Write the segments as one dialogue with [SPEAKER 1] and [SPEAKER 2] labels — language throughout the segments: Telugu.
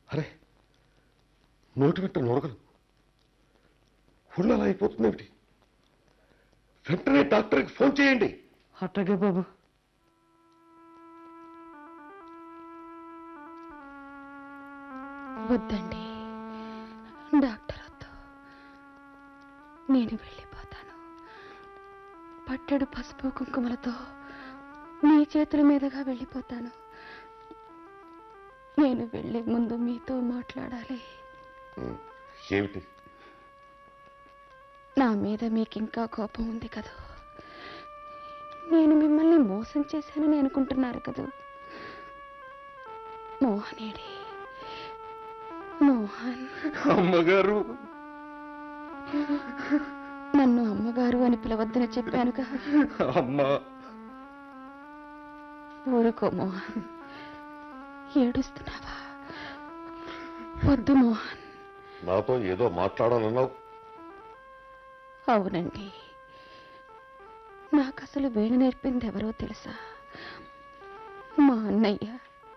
[SPEAKER 1] అరే నోటి వెంట నొరగలు ఒళ్ళు అలా అయిపోతుందేమిటి వెంటనే డాక్టర్కి ఫోన్ చేయండి
[SPEAKER 2] అట్టగే బాబు
[SPEAKER 3] వద్దండి డాక్టర్ వద్దు నేను వెళ్ళిపోతాను పట్టెడు పసుపు కుంకుమలతో మీ చేతుల మీదుగా వెళ్ళిపోతాను నేను వెళ్ళే ముందు మీతో మాట్లాడాలి
[SPEAKER 1] ఉమ్, ఏమిటి
[SPEAKER 3] నా మీద మీకు ఇంకా కోపం ఉంది కదా నేను మిమ్మల్ని మోసం చేశానని అనుకుంటున్నారు కదా మోహనేడి మోహన్
[SPEAKER 1] అమ్మగారు
[SPEAKER 3] నన్ను అమ్మగారు అని పిలవద్దని చెప్పానుగా
[SPEAKER 1] అమ్మా
[SPEAKER 3] ఊరుకో మోహన్ ఏడుస్తున్నావా వద్దు మోహన్
[SPEAKER 1] నాతో ఏదో మాట్లాడాలన్నావు
[SPEAKER 3] అవునండి నాకు అసలు వీణ నేర్పింది ఎవరో తెలుసా మా అన్నయ్య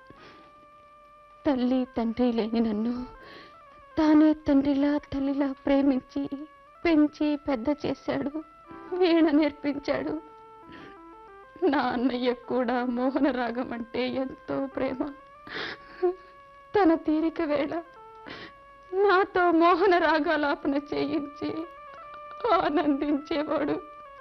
[SPEAKER 3] తల్లి తండ్రి లేని నన్ను తానే తండ్రిలా తల్లిలా ప్రేమించి పెంచి పెద్ద చేశాడు వీణ నేర్పించాడు నా అన్నయ్య కూడా మోహన రాగం అంటే ఎంతో ప్రేమ తన తీరిక వేళ నాతో మోహన రాగాలాపన చేయించి ఆనందించేవాడు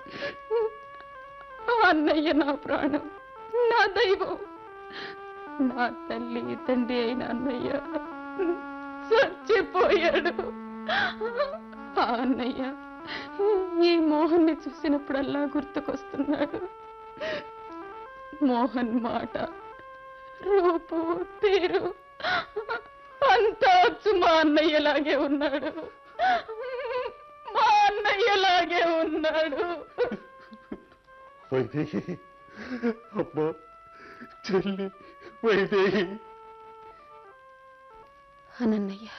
[SPEAKER 3] ఆ అన్నయ్య నా ప్రాణం నా దైవం నా తల్లి తండ్రి అయిన అన్నయ్య చచ్చిపోయాడు ఆ అన్నయ్య ఈ మోహన్ని చూసినప్పుడల్లా గుర్తుకొస్తున్నాడు మోహన్ మాట రూపు తీరు అంతా వచ్చు మా అన్నయ్యలాగే ఉన్నాడు మా అన్నయ్యలాగే ఉన్నాడు
[SPEAKER 1] వైదేహి అమ్మా చెల్లి వైదేహి
[SPEAKER 3] అనన్నయ్య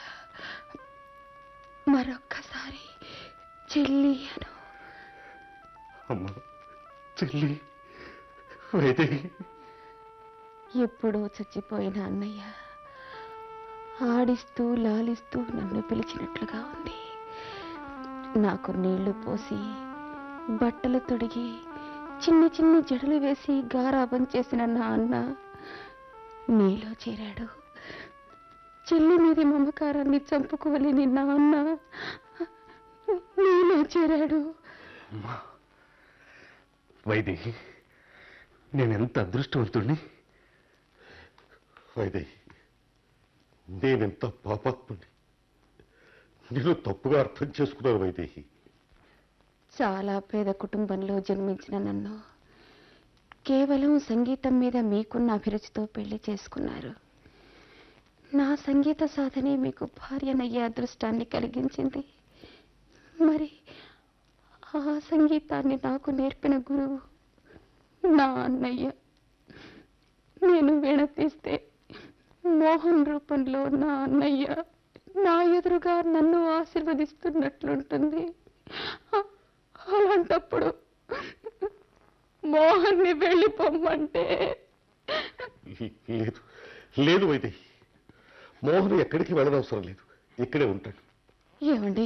[SPEAKER 3] మరొక్కసారి చెల్లి అను
[SPEAKER 1] అమ్మా చెల్లి వైదేహి
[SPEAKER 3] ఎప్పుడో చచ్చిపోయిన అన్నయ్య ఆడిస్తూ లాలిస్తూ నన్ను పిలిచినట్లుగా ఉంది నాకు నీళ్లు పోసి బట్టలు తొడిగి చిన్ని చిన్ని జడలు వేసి గారాబం చేసిన నా అన్న నీలో చేరాడు చెల్లి మీది మమకారాన్ని చంపుకోలేని నా అన్న నీలో చేరాడు
[SPEAKER 1] అమ్మా వైదేహి నేనెంత అదృష్టవంతుణ్ణి వైదేహి నేనెంత పాపాత్ముని నేను తప్పుగా అర్థం చేసుకున్నాను వైదేహి
[SPEAKER 3] చాలా పేద కుటుంబంలో జన్మించిన నన్ను కేవలం సంగీతం మీద మీకున్న అభిరుచితో పెళ్లి చేసుకున్నారు నా సంగీత సాధనే మీకు భార్యనయ్యే అదృష్టాన్ని కలిగించింది మరి ఆ సంగీతాన్ని నాకు నేర్పిన గురువు నా అన్నయ్య నేను వీణ తీస్తే మోహన్ రూపంలో నా అన్నయ్య నా ఎదురుగా నన్ను ఆశీర్వదిస్తున్నట్లుంటుంది అ- అలాంటప్పుడు మోహన్ని వెళ్ళిపోమ్మంటే
[SPEAKER 1] లేదు లేదు వైదేహి మోహన్ ఎక్కడికి వెళ్ళనవసరం లేదు ఇక్కడే ఉంటాడు
[SPEAKER 3] ఏమండి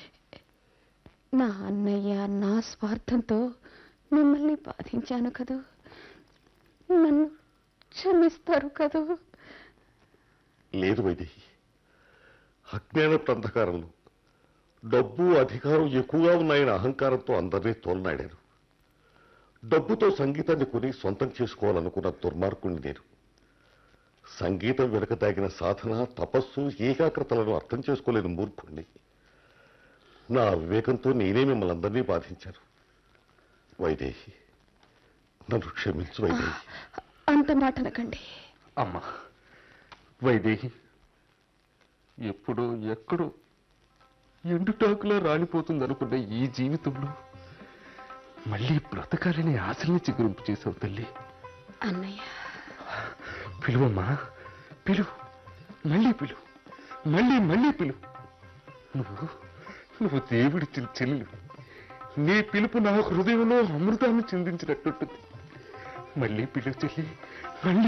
[SPEAKER 3] నా అన్నయ్య నా స్వార్థంతో మిమ్మల్ని బాధించాను కదూ నన్ను క్షమిస్తారు కదూ
[SPEAKER 1] లేదు వైదేహి అజ్ఞాన అంధకారంలో డబ్బు అధికారం ఎక్కువగా ఉన్నాయని అహంకారంతో అందరినీ తోలనాడాను డబ్బుతో సంగీతాన్ని కొని సొంతం చేసుకోవాలనుకున్న దుర్మార్గుణ్ణి నేను సంగీతం వెనుక దాగిన సాధన తపస్సు ఏకాగ్రతలను అర్థం చేసుకోలేని మూర్ఖుణ్ణి నా వివేకంతో నేనే మిమ్మల్ని అందరినీ బాధించాను వైదేహి నన్ను క్షమించు వైదేహి
[SPEAKER 3] అంత మాట అనకండి
[SPEAKER 4] అమ్మా వైదేహి ఎప్పుడో ఎక్కడో ఎండుటాకులా రాలిపోతుంది అనుకున్న ఈ జీవితంలో మళ్ళీ బ్రతకాలని ఆశల్ని చిగురింపు చేసావు తల్లి
[SPEAKER 3] అన్నయ్య
[SPEAKER 4] పిలువమ్మా పిలువు మళ్ళీ పిలువు మళ్ళీ మళ్ళీ పిలువు నువ్వు నువ్వు దేవుడిచ్చిన చెల్లి నీ పిలుపు నా హృదయంలో అమృతాన్ని చిందించినట్టుంటుంది మళ్ళీ పిలువు చెల్లి మళ్ళీ